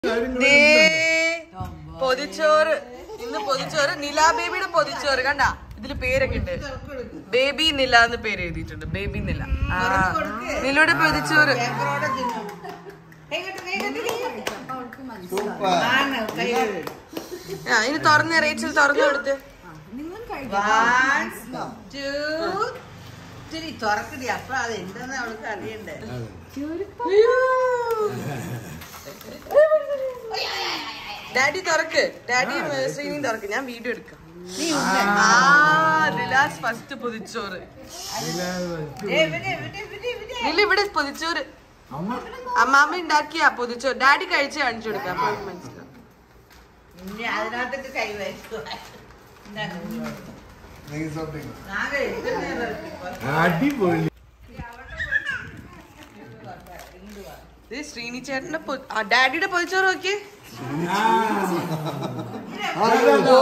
ദേ, പൊതിച്ചോറ് ഇന്ന് പൊതിച്ചോറ് നില ബേബിയുടെ പൊതിച്ചോറ് കണ്ട ഇതില് പേരൊക്കെ ഉണ്ട് ബേബി നില എന്ന് പേര് എഴുതിയിട്ടുണ്ട് ബേബി നില ആ നിലയുടെ പൊതിച്ചോറ് സൂപ്പർ ആ ഇനി തുറന്ന് റേച്ചിൽ തുറന്നു കൊടുത്ത് തുറക്കടി അപ്പൊ അത് എന്തെന്ന് അവൾക്ക് അറിയണ്ടേ ഡാഡി തുറക്ക് ഡാഡി ശ്രീനി തുറക്ക് ഞാൻ വീഡിയോ എടുക്കാം ആ നിലാസ് ഫസ്റ്റ് പൊതിച്ചോറ് നില ഇവിടെ പൊതിച്ചോറ് അമ്മാമ്മ ഉണ്ടാക്കിയ പൊതിച്ചോറ് ഡാഡി കഴിച്ച് കാണിച്ചു കൊടുക്കാം അപ്പൊ അവർക്ക് മനസ്സിലാവും ഇനി അതിനകത്തേക്ക് കൈ വെച്ചു നീ സോപ്പിങ് അടിപൊളി ഇത് ശ്രീനി ചേട്ടന്റെ പൊ- ആ, ഡാഡിയുടെ പൊതിച്ചോറ് നോക്കിയേ ഓ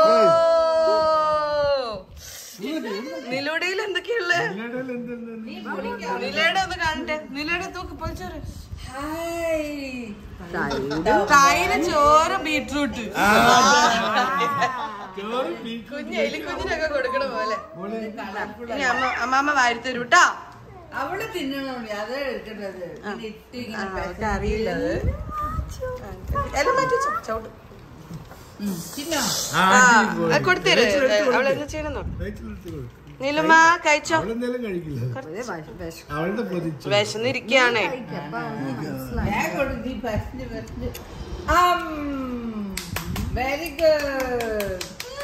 നിലയുടെയിൽ എന്തൊക്കെയുള്ളേ നിലയുടെ ഒന്ന് കാണട്ടെ നിലയുടെ തൂക്ക് പൊതിച്ചോറ് തൈര് ചോറ് ബീട്രൂട്ട് കുഞ്ഞ് എലിക്കുഞ്ഞിനൊക്കെ കൊടുക്കണ പോലെ ഇനി അമ്മ അമ്മാമ്മ വാരി തരൂ കേട്ടോ അവള് തിന്നണോളി അത് എടുക്കേണ്ടത് ഇനി ഇട്ട് ഇങ്ങനെ അവർക്ക് അറിയില്ലത് എല്ലാം മാറ്റി വെച്ചോ, ചവിട്ട് തിന്നോ ആ കൊടുത്തേര് അവളെന്താ ചെയ്യണം നീലുമ്മ കഴിച്ചോ അവളെന്തായാലും കഴിക്കില്ല അവളുടെ പൊതിച്ചു വിശന്നിരിക്കുകയാണേ ഞാൻ കൊടുത്തി ഫസ്റ്റ് ഫസ്റ്റ് വെരി ഗുഡ്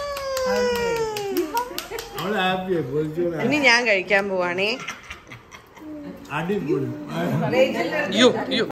അവള് ഹാപ്പിയാ പൊതിച്ചു ഇനി ഞാൻ കഴിക്കാൻ പോവാണേ അടിപൊളി യോ യോ